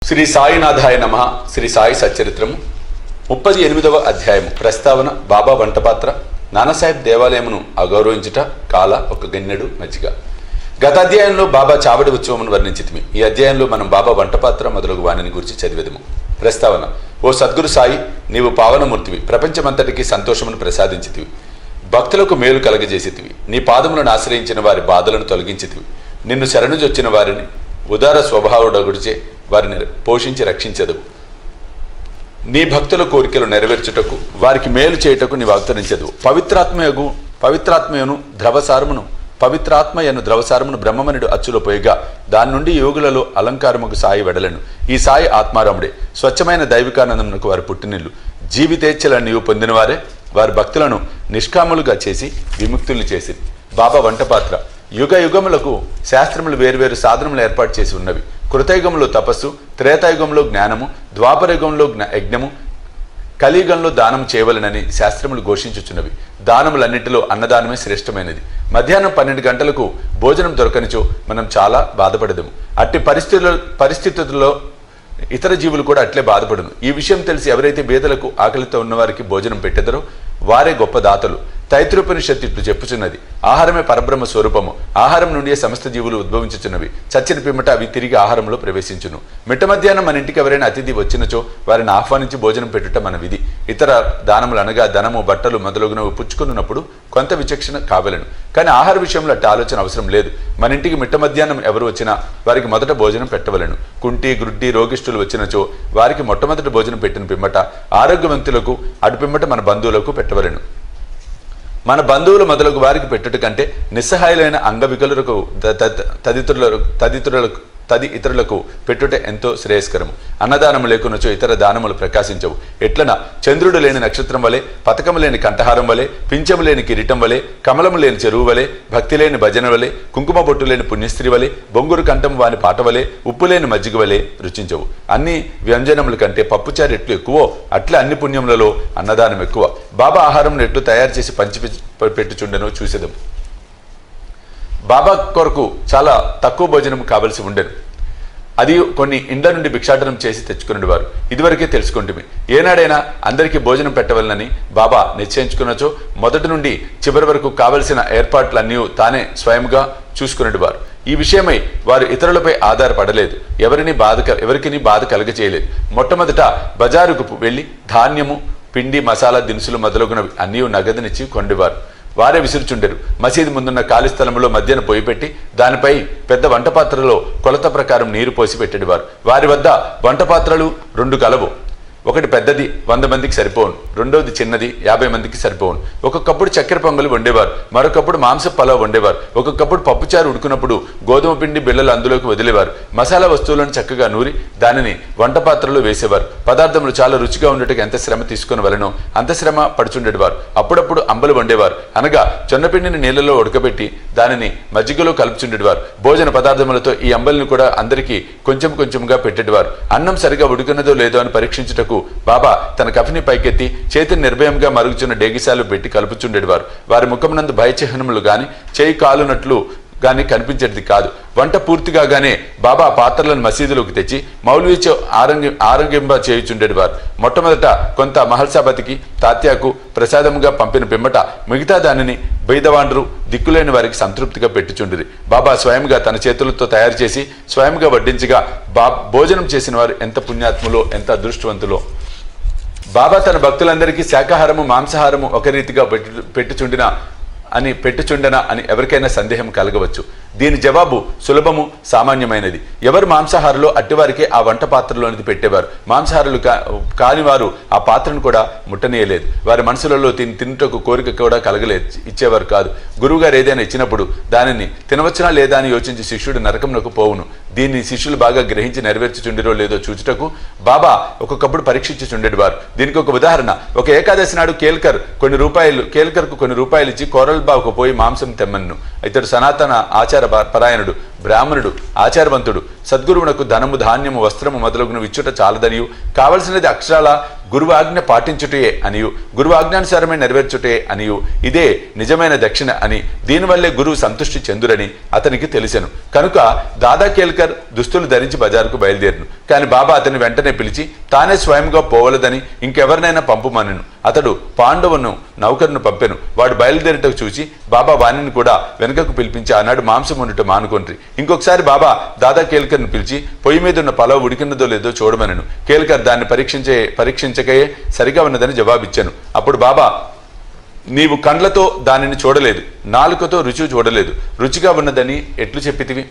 శ్రీ సాయినాథాయ నమ శ్రీ సాయి సచ్చరిత్రము ముప్పది ఎనిమిదవ అధ్యాయము ప్రస్తావన బాబా వంటపాత్ర నానాసాహెబ్ దేవాలయమును అగౌరవించుట కాల ఒక గన్నెడు మజ్జిగ గత అధ్యాయంలో బాబా చావడి ఉత్సవమును వర్ణించితిమి ఈ అధ్యాయంలో మనం బాబా వంటపాత్ర మొదలగు వాణిని గురించి చదివేదము ప్రస్తావన ఓ సద్గురు సాయి నీవు పావనమూర్తివి ప్రపంచమంతటికి సంతోషమును ప్రసాదించితివి భక్తులకు మేలు కలగజేసితివి నీ పాదములను ఆశ్రయించిన వారి బాధలను తొలగించితివి నిన్ను శరణుజొచ్చిన వారిని ఉదార స్వభావుడగుడిచే వారిని పోషించి రక్షించదువు నీ భక్తుల కోరికలు నెరవేర్చుటకు వారికి మేలు చేయుటకు నీవు అవతరించదు పవిత్రాత్మయగు పవిత్రాత్మయను ద్రవసారమును పవిత్రాత్మయను ద్రవసారమును బ్రహ్మమనుడు అచ్చులో పోయిగా దాని నుండి యోగులలో అలంకారముకు సాయి వెడలను ఈ సాయి ఆత్మారాముడే స్వచ్ఛమైన దైవికానందమునకు వారి పుట్టినిల్లు జీవితేచ్ఛలను నీవు పొందినవారే వారి భక్తులను నిష్కాములుగా చేసి విముక్తుల్ని చేసి బాబా వంటపాత్ర యుగ యుగములకు శాస్త్రములు వేర్వేరు సాధనములు ఏర్పాటు చేసి ఉన్నవి కృతయుగంలో తపస్సు త్రేతాయుగంలో జ్ఞానము ద్వాపరయుగంలో జ్ఞ యజ్ఞము కలియుగంలో దానం చేయవలనని శాస్త్రములు ఘోషించుచున్నవి దానములన్నిటిలో అన్నదానమే శ్రేష్టమైనది మధ్యాహ్నం పన్నెండు గంటలకు భోజనం దొరకనిచో మనం చాలా బాధపడదము అట్టి పరిస్థితుల్లో పరిస్థితుల్లో ఇతర జీవులు కూడా అట్లే బాధపడును ఈ విషయం తెలిసి ఎవరైతే బేదలకు ఆకలితో ఉన్నవారికి భోజనం పెట్టెదరో వారే గొప్ప దాతలు తైత్రోపనిషత్తు ఇట్లు చెప్పుచున్నది ఆహారమే పరబ్రహ్మ స్వరూపము ఆహారం నుండి సమస్త జీవులు ఉద్భవించుచున్నవి చచ్చిన పిమ్మట అవి తిరిగి ఆహారంలో ప్రవేశించును మిట్ట మధ్యాహ్నం మన ఇంటికి ఎవరైనా అతిథి వచ్చినచో వారిని ఆహ్వానించి భోజనం పెట్టుట మన విధి ఇతర దానములు అనగా ధనము బట్టలు మొదలగునవి పుచ్చుకున్నప్పుడు కొంత విచక్షణ కావలను కానీ ఆహార విషయంలో అట్టి ఆలోచన అవసరం లేదు మన ఇంటికి మిట్ట మధ్యాహ్నం ఎవరు వచ్చినా వారికి మొదట భోజనం పెట్టవలను కుంటి గ్రుడ్డి రోగిష్ఠులు వచ్చినచో వారికి మొట్టమొదటి భోజనం పెట్టిన పిమ్మట ఆరోగ్యవంతులకు అటు పిమ్మట మన బంధువులకు పెట్టవలను మన బంధువులు మొదలగు వారికి పెట్టుట కంటే నిస్సహాయులైన అంగవికలులకు త- త- తదితరులకు తదితరులకు తది ఇతరులకు పెట్టుట ఎంతో శ్రేయస్కరము అన్నదానము లేకునచో ఇతర దానములు ప్రకాశించవు ఎట్లన చంద్రుడు లేని నక్షత్రం వలె పథకము లేని కంఠహారం వలె పింఛము లేని కిరీటం వలె కమలము లేని చెరువు వలె భక్తి లేని భజన వలె కుంకుమ బొట్టు లేని పుణ్యస్త్రీ వలె బొంగురు కంఠం వాని పాట వలె ఉప్పు లేని మజ్జిగ వలె రుచించవు అన్ని వ్యంజనముల కంటే పప్పుచారు ఎట్లు ఎక్కువో అట్లే అన్ని పుణ్యములలో అన్నదానం ఎక్కువ బాబా ఆహారం ఎట్లు తయారు చేసి పంచి పెట్టుచుండెనో చూసేదాం బాబా కొరకు చాలా తక్కువ భోజనం కావలసి ఉండేది అది కొన్ని ఇండ్ల నుండి భిక్షాటనం చేసి తెచ్చుకునేవారు ఇదివరకే తెలుసుకుంటుమి ఏనాడైనా అందరికీ భోజనం పెట్టవలనని బాబా నిశ్చయించుకున్నచో మొదటి నుండి చివరి వరకు కావలసిన ఏర్పాట్లన్నీ తానే స్వయంగా చూసుకునేవారు ఈ విషయమై వారు ఇతరులపై ఆధారపడలేదు ఎవరిని బాధ క- ఎవరికిని బాధ కలగచేయలేదు మొట్టమొదట బజారుకు వెళ్ళి ధాన్యము పిండి మసాలా దినుసులు మొదలగునవి అన్నీ నగదునిచ్చి కొండేవారు వారే విసురుచుండెరు మసీదు ముందున్న ఖాళీ స్థలంలో మధ్యన పొయ్యి పెట్టి దానిపై పెద్ద వంట పాత్రలో కొలత ప్రకారం నీరు పోసి పెట్టేవారు వారి వద్ద వంట పాత్రలు రెండు కలవు ఒకటి పెద్దది వంద మందికి సరిపోను రెండోది చిన్నది యాభై మందికి సరిపోను ఒక్కొక్కప్పుడు చక్కెర పొంగలు వండేవారు మరొకప్పుడు మాంస పలావ్ వండేవారు ఒక్కొక్కప్పుడు పప్పుచారు ఉడుకున్నప్పుడు గోధుమ పిండి బిళ్ళలు అందులోకి వదిలేవారు మసాలా వస్తువులను చక్కగా నూరి దానిని వంట పాత్రలో వేసేవారు పదార్థములు చాలా రుచిగా ఉండేట్టుగా ఎంత శ్రమ తీసుకుని వలనో అంత శ్రమ పడుచుండేవారు అప్పుడప్పుడు అంబలు వండేవారు అనగా జొన్నపిండిని నీళ్ళలో ఉడకబెట్టి దానిని మజ్జిగలో కలుపుచుండేవారు భోజన పదార్థములతో ఈ అంబలిని కూడా అందరికీ కొంచెం కొంచెంగా పెట్టేవారు అన్నం సరిగా ఉడికినదో లేదో అని పరీక్షించుటకు బాబా తన కఫిని పైకెత్తి చేతిని నిర్భయంగా మరుగుచున్న డేగిసాలు పెట్టి కలుపుచుండేవారు వారి ముఖమునందు భయచిహ్నములు గాని చేయి కాలునట్లు గాని కనిపించేది కాదు వంట పూర్తిగా గానే బాబా పాత్రలను మసీదులోకి తెచ్చి మౌల్వీచో ఆరంగి ఆరోగ్యంబ చేయుచుండేవారు మొట్టమొదట కొంత మహల్సాపతికి తాత్యాకు ప్రసాదముగా పంపిన పిమ్మట మిగతా దానిని బైదవాండ్రు దిక్కులేని వారికి సంతృప్తిగా పెట్టుచుండిరి బాబా స్వయంగా తన చేతులతో తయారు చేసి స్వయంగా వడ్డించగా బా భోజనం చేసిన వారు ఎంత పుణ్యాత్ములో ఎంత అదృష్టవంతులో బాబా తన భక్తులందరికీ శాకాహారము మాంసాహారము ఒక రీతిగా పెట్టు పెట్టుచుండిన అని పెట్టుచుండనా అని ఎవరికైనా సందేహం కలగవచ్చు దీని జవాబు సులభము సామాన్యమైనది ఎవరు మాంసాహారులో అట్టివారికే ఆ వంట పాత్రలోనిది పెట్టేవారు మాంసాహారులు కా కాని వారు ఆ పాత్రను కూడా ముట్టనీయలేదు వారి మనసులలో తిని తినుటకు కోరిక కూడా కలగలేదు ఇచ్చేవారు కాదు గురువుగారు ఏదైనా ఇచ్చినప్పుడు దానిని తినవచ్చునా లేదా అని యోచించి శిష్యుడు నరకంలోకి పోవును దీన్ని శిష్యులు బాగా గ్రహించి నెరవేర్చుచుండిరో లేదో చూచుటకు బాబా ఒక్కొక్కప్పుడు పరీక్షించుచుండేవారు దీనికి ఒక ఉదాహరణ ఒక ఏకాదశి నాడు కేల్కర్ కొన్ని రూపాయలు కేల్కర్కు కొన్ని రూపాయలు ఇచ్చి కోరల్బావుకు పోయి మాంసం తెమ్మన్ను ఇతడు సనాతన ఆచార ప- పరాయణుడు బ్రాహ్మణుడు ఆచారవంతుడు సద్గురువునకు ధనము ధాన్యము వస్త్రము మొదలగును ఇచ్చుట చాలదనియు కావలసినది అక్షరాల గురువు ఆజ్ఞ పాటించుటయే అనియు గురువు ఆజ్ఞానుసారమే నెరవేర్చుటే అనియు ఇదే నిజమైన దక్షిణ అని దీనివల్లే గురువు సంతృష్టి చెందురని అతనికి తెలిసెను కనుక దాదా కేల్కర్ దుస్తులు ధరించి బజారుకు బయలుదేరును కానీ బాబా అతని వెంటనే పిలిచి తానే స్వయంగా పోవలదని ఇంకెవరినైనా పంపుమనెను అతడు పాండవును నౌకరును పంపెను వాడు బయలుదేరటకు చూసి బాబా వాణిని కూడా వెనుకకు పిలిపించి ఆనాడు మాంసం ఉండుట మానుకొండ్రి ఇంకొకసారి బాబా దాదా కేల్కర్ను పిలిచి పొయ్యి మీద ఉన్న పలావ్ ఉడికినదో లేదో చూడమనను కేల్కర్ దాన్ని పరీక్షించే పరీక్షించకయే సరిగా ఉన్నదని జవాబిచ్చాను అప్పుడు బాబా నీవు కండ్లతో దానిని చూడలేదు నాలుకతో రుచి చూడలేదు రుచిగా ఉన్నదని ఎట్లు చెప్పితివి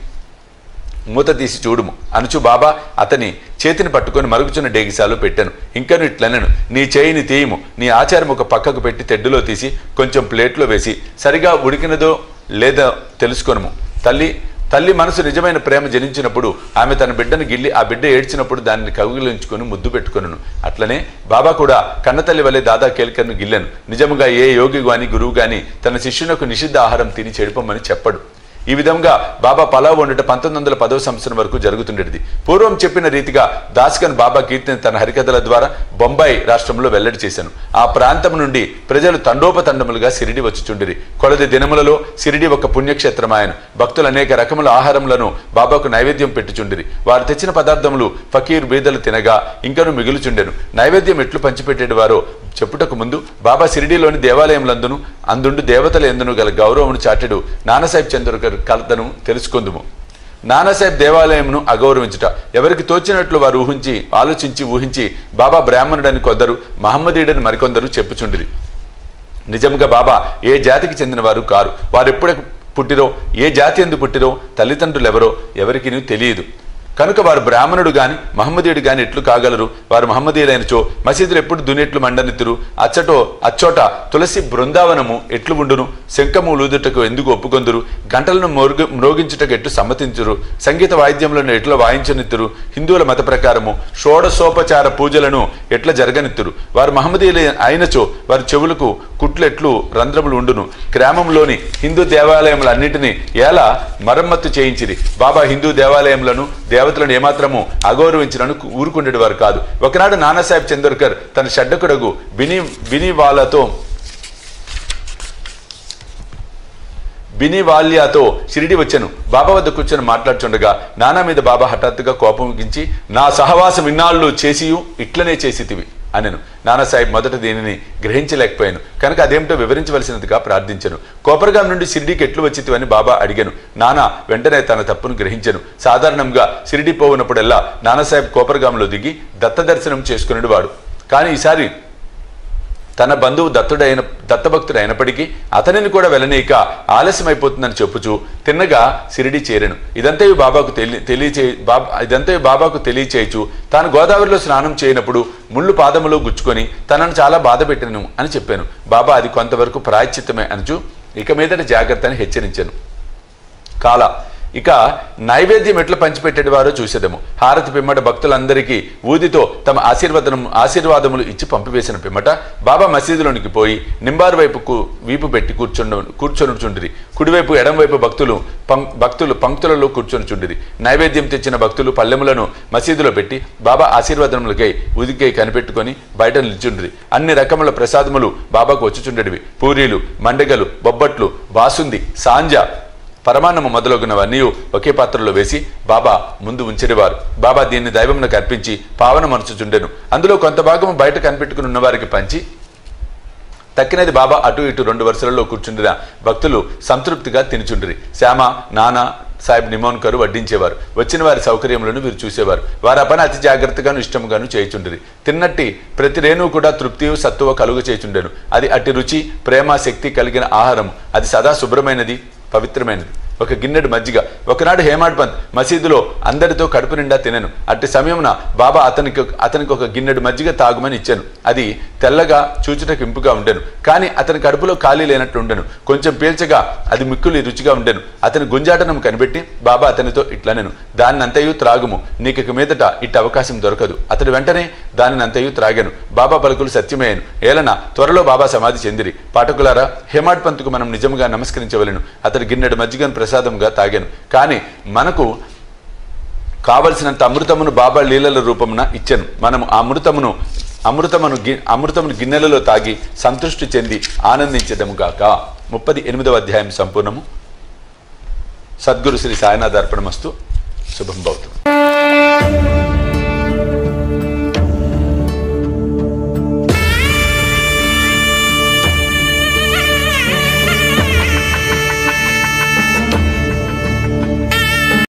మూత తీసి చూడుము అనుచు బాబా అతని చేతిని పట్టుకొని మరుగుచున్న డేగిసాలో పెట్టాను ఇంకను ఇట్లనను నీ చేయిని తీయము నీ ఆచారం ఒక పక్కకు పెట్టి తెడ్డులో తీసి కొంచెం ప్లేట్లో వేసి సరిగా ఉడికినదో లేదా తెలుసుకొనుము తల్లి తల్లి మనసు నిజమైన ప్రేమ జనించినప్పుడు ఆమె తన బిడ్డను గిల్లి ఆ బిడ్డ ఏడ్చినప్పుడు దానిని కవిగిలించుకొని ముద్దు పెట్టుకొనును అట్లనే బాబా కూడా కన్నతల్లి వలె దాదా కేల్కర్ను గిల్లాను నిజముగా ఏ యోగి గాని గురువు గాని తన శిష్యునకు నిషిద్ధ ఆహారం తిని చెడిపమని చెప్పడు ఈ విధంగా బాబా పలావ్ వండుట పంతొమ్మిది వందల పదో సంవత్సరం వరకు జరుగుతుండేది పూర్వం చెప్పిన రీతిగా దాస్కన్ బాబా కీర్తిని తన హరికథల ద్వారా బొంబాయి రాష్ట్రంలో వెల్లడి చేశాను ఆ ప్రాంతం నుండి ప్రజలు తండోపతండములుగా సిరిడి వచ్చుచుండిరి కొలది దినములలో సిరిడి ఒక పుణ్యక్షేత్రమాయను భక్తులు అనేక రకముల ఆహారములను బాబాకు నైవేద్యం పెట్టుచుండిరి వారు తెచ్చిన పదార్థములు ఫకీర్ బీదలు తినగా ఇంకను మిగులుచుండెను నైవేద్యం ఎట్లు పంచిపెట్టేటి వారో చెప్పుటకు ముందు బాబా సిరిడిలోని దేవాలయములందును అందుండు దేవతల ఎందును గల గౌరవమును చాటెడు నానాసాహెబ్ చంద్రకర్ కలతను తెలుసుకుందుము నానాసాహెబ్ దేవాలయమును అగౌరవించుట ఎవరికి తోచినట్లు వారు ఊహించి ఆలోచించి ఊహించి బాబా బ్రాహ్మణుడని కొందరు మహమ్మదీయుడని మరికొందరు చెప్పుచుండిరి నిజంగా బాబా ఏ జాతికి చెందిన వారు కారు వారు ఎప్పుడు పుట్టిరో ఏ జాతి ఎందు పుట్టిరో తల్లిదండ్రులు ఎవరో ఎవరికి తెలియదు కనుక వారు బ్రాహ్మణుడు గాని మహమ్మదీయుడు గాని ఎట్లు కాగలరు వారు మహమ్మదీయులైనచో మసీదులు ఎప్పుడు దునెట్లు మండనెత్తురు అచ్చటో అచ్చోట తులసి బృందావనము ఎట్లు ఉండును శంఖము లూదుటకు ఎందుకు ఒప్పుకొందురు గంటలను మోరుగు మ్రోగించుటకు ఎట్లు సమ్మతించురు సంగీత వాయిద్యములను ఎట్లా వాయించనిత్తురు హిందువుల మత ప్రకారము షోడసోపచార పూజలను ఎట్లా జరగనిత్తురు వారు మహమ్మదీయులు అయినచో వారి చెవులకు కుట్లెట్లు రంధ్రములు ఉండును గ్రామంలోని హిందూ దేవాలయములన్నిటినీ ఎలా మరమ్మత్తు చేయించిరి బాబా హిందూ దేవాలయములను దేవతలను ఏమాత్రము అగౌరవించడానికి ఊరుకుండేటి వారు కాదు ఒకనాడు నానాసాహెబ్ చందోర్కర్ తన షడ్డకుడగు బిని బినివాలతో బినివాల్యాతో షిరిడి వచ్చాను బాబా వద్ద కూర్చొని మాట్లాడుచుండగా నానా మీద బాబా హఠాత్తుగా కోపం గిచ్చి నా సహవాసం ఇన్నాళ్ళు చేసియు ఇట్లనే చేసితివి అనెను నానాసాహెబ్ మొదట దీనిని గ్రహించలేకపోయాను కనుక అదేమిటో వివరించవలసినదిగా ప్రార్థించను కోపరగాం నుండి షిరిడీకి ఎట్లు వచ్చితివని బాబా అడిగాను నానా వెంటనే తన తప్పును గ్రహించను సాధారణంగా షిరిడి పోవునప్పుడల్లా నానాసాహెబ్ కోపరగాంలో దిగి దత్త దర్శనం చేసుకునేవాడు వాడు కానీ ఈసారి తన బంధువు దత్తుడైన దత్తభక్తుడు అయినప్పటికీ అతనిని కూడా వెళ్ళనీక ఆలస్యమైపోతుందని చెప్పుచు తిన్నగా సిరిడి చేరెను ఇదంతయు బాబాకు తెలి తెలియచే బాబా ఇదంతయు బాబాకు తెలియచేయచు తాను గోదావరిలో స్నానం చేయనప్పుడు ముళ్ళు పాదములో గుచ్చుకొని తనను చాలా బాధ పెట్టినను అని చెప్పాను బాబా అది కొంతవరకు ప్రాయశ్చిత్తమే అనుచు ఇక మీదట జాగ్రత్త అని హెచ్చరించాను కాల ఇక నైవేద్యం ఎట్లా పంచిపెట్టేటి వారో చూసేదము హారతి పిమ్మట భక్తులందరికీ ఊదితో తమ ఆశీర్వాదం ఆశీర్వాదములు ఇచ్చి పంపివేసిన పిమ్మట బాబా మసీదులోనికి పోయి నింబారు వైపుకు వీపు పెట్టి కూర్చుండ కూర్చొనుచుండిరి కుడివైపు ఎడంవైపు భక్తులు పం భక్తులు పంక్తులలో కూర్చొనుచుండిరి నైవేద్యం తెచ్చిన భక్తులు పల్లెములను మసీదులో పెట్టి బాబా ఆశీర్వాదములకై ఉదికై కనిపెట్టుకొని బయట నిల్చుండిరి అన్ని రకముల ప్రసాదములు బాబాకు వచ్చుచుండేటివి పూరీలు మండగలు బొబ్బట్లు బాసుంది సాంజ పరమాన్నము మొదలగునవన్నీ ఒకే పాత్రలో వేసి బాబా ముందు ఉంచెడివారు బాబా దీన్ని దైవమునకు అర్పించి పావన మనసుచుండెను అందులో కొంత భాగం బయట కనిపెట్టుకుని ఉన్నవారికి పంచి తక్కినది బాబా అటు ఇటు రెండు వరుసలలో కూర్చుండిన భక్తులు సంతృప్తిగా తినిచుండిరి శ్యామ నానా సాహెబ్ నిమోన్కరు వడ్డించేవారు వచ్చిన వారి సౌకర్యములను వీరు చూసేవారు వారి ఆ పని అతి జాగ్రత్తగాను ఇష్టముగాను చేయుచుండిరి తిన్నట్టి ప్రతి రేణువు కూడా తృప్తియు సత్తువ కలుగు చేయుచుండెను అది అట్టి రుచి ప్రేమ శక్తి కలిగిన ఆహారం అది సదా శుభ్రమైనది పవిత్రమైనది ఒక గిన్నెడు మజ్జిగ ఒకనాడు హేమాడ్ పంత్ మసీదులో అందరితో కడుపు నిండా తినను అట్టి సమయమున బాబా అతనికి అతనికి ఒక గిన్నెడు మజ్జిగ తాగుమని ఇచ్చాను అది తెల్లగా చూచుటకు ఇంపుగా ఉండెను కానీ అతని కడుపులో ఖాళీ లేనట్లు ఉండెను కొంచెం పీల్చగా అది మిక్కులు రుచిగా ఉండెను అతని గుంజాటనం కనిపెట్టి బాబా అతనితో ఇట్లనెను దాన్ని అంతయు త్రాగుము నీకు ఇక మీదట ఇట్టి అవకాశం దొరకదు అతడు వెంటనే దానిని అంతయు త్రాగాను బాబా పలుకులు సత్యమేయను ఏలన త్వరలో బాబా సమాధి చెందిరి పాఠకులారా హేమాడ్ పంత్కు మనం నిజంగా నమస్కరించవలను అతడు గిన్నెడు మజ్జిగను ప్రసాదంగా తాగాను కానీ మనకు కావలసినంత అమృతమును బాబా లీలల రూపమున ఇచ్చెను మనము ఆ అమృతమును అమృతమును గి అమృతమును గిన్నెలలో తాగి సంతృష్టి చెంది ఆనందించదము గాక ముప్పది ఎనిమిదవ అధ్యాయం సంపూర్ణము సద్గురు శ్రీ సాయినాథ్ అర్పణమస్తు శుభం భవతు